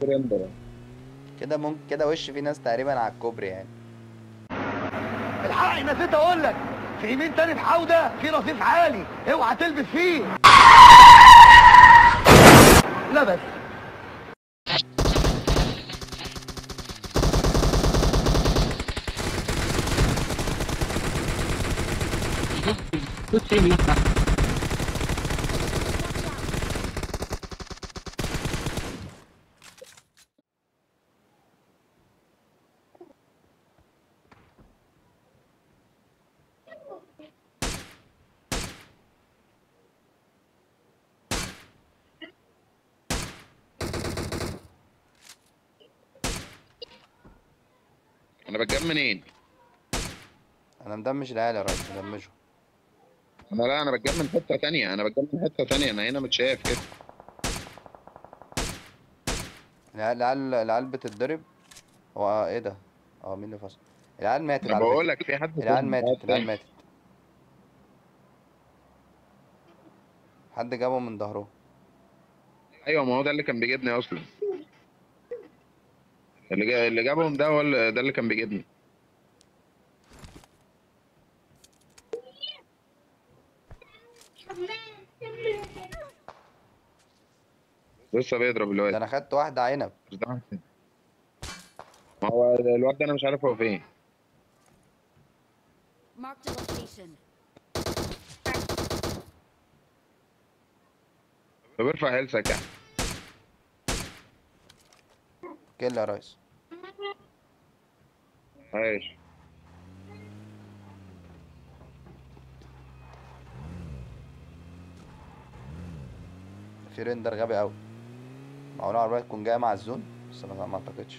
ريندر كده ممكن كده وش في ناس تقريبا على الكوبري يعني الحق نسيت اقول لك في يمين تاني بحوده في رصيف عالي اوعى تلبس فيه لا بس انا بتجمع منين؟ انا مدمج العيال يا ريس مدمجه انا لا انا بتجمع من حته تانية انا بتجمع من حته تانية انا هنا متشاف كده العيال العيال العيال بتتضرب هو ايه ده اه مين اللي فصل العيال ماتت انا على بقول فكرة لك في حد العيال فوق ماتت البتاع العيال التاني. ماتت حد جابه من ظهره ايوه ما هو ده اللي كان بيجيبني اصلا اللي جا... اللي جابهم ده هو اللي- ده اللي كان بيجيبني لسه بيضرب ده الواد انا خدت واحدة عنب مش ده واحد. ما هو الواد ده انا مش عارف هو فين Marked a location. طب ارفع هيلسك يعني كل يا ريس عايش في ريندر غبي قوي معقول العربية تكون جاية مع الزون بس انا ما اعتقدش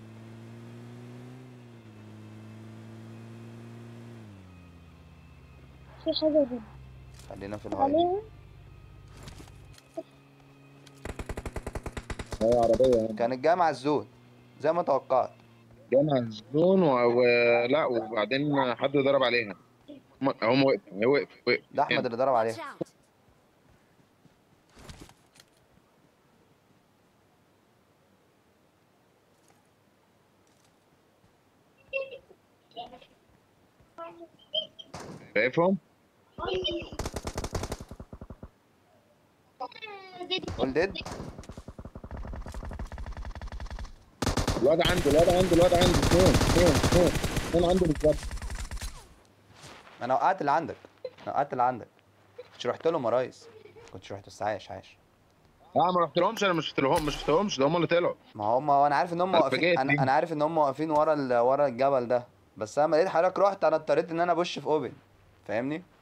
في حاجة دي خلينا في الهاي دي عليها هي عربية يعني كانت جاية مع الزون زي ما توقعت جامع الزون و... و... لا وبعدين حد ضرب عليها هم هم وقفوا هي وقف وقف ده احمد اللي ضرب Watch عليها out. شايفهم قول ديد الواد عنده الواد عنده الواد عنده اثنين اثنين اثنين اثنين عنده بالظبط انا وقعت اللي عندك انا وقعت اللي عندك كنتش رحت لهم يا ريس كنتش رحت بس عايش عايش لا ما رحت لهمش انا مش شفت لهم مش شفتهمش ده هم اللي طلعوا ما هم انا عارف ان هم أنا واقفين اتفاجئت انا بيهم. انا عارف ان هم واقفين ورا ال... ورا الجبل ده بس انا لما لقيت حضرتك رحت انا اضطريت ان انا ابش في اوبن فاهمني